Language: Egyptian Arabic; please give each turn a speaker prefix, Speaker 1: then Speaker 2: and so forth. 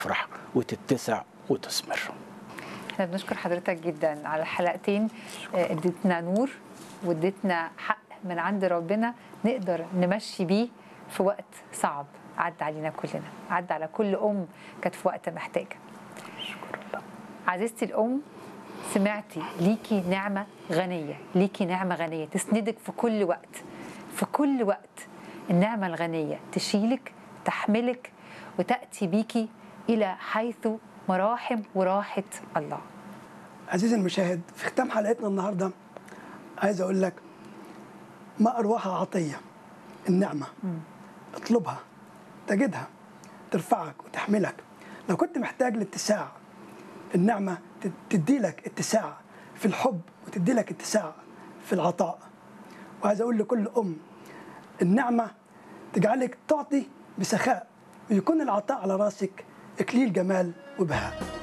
Speaker 1: تفرح وتتسع وتثمر
Speaker 2: احنا بنشكر حضرتك جدا على الحلقتين آه، اديتنا نور واديتنا حق من عند ربنا نقدر نمشي بيه في وقت صعب عدى علينا كلنا عدى على كل ام كانت في وقت محتاجه عزيزتي الام سمعتي ليكي نعمه غنيه ليكي نعمه غنيه تسندك في كل وقت في كل وقت النعمه الغنيه تشيلك تحملك وتاتي بيكي الى حيث مراحم وراحه الله
Speaker 3: عزيزي المشاهد في ختام حلقتنا النهارده عايز اقول لك ما اروعها عطيه النعمه اطلبها تجدها ترفعك وتحملك لو كنت محتاج لاتساع النعمه تدي لك اتساع في الحب وتدي لك اتساع في العطاء وعايز اقول لكل ام النعمه تجعلك تعطي بسخاء ويكون العطاء على راسك اكليل جمال وبهاء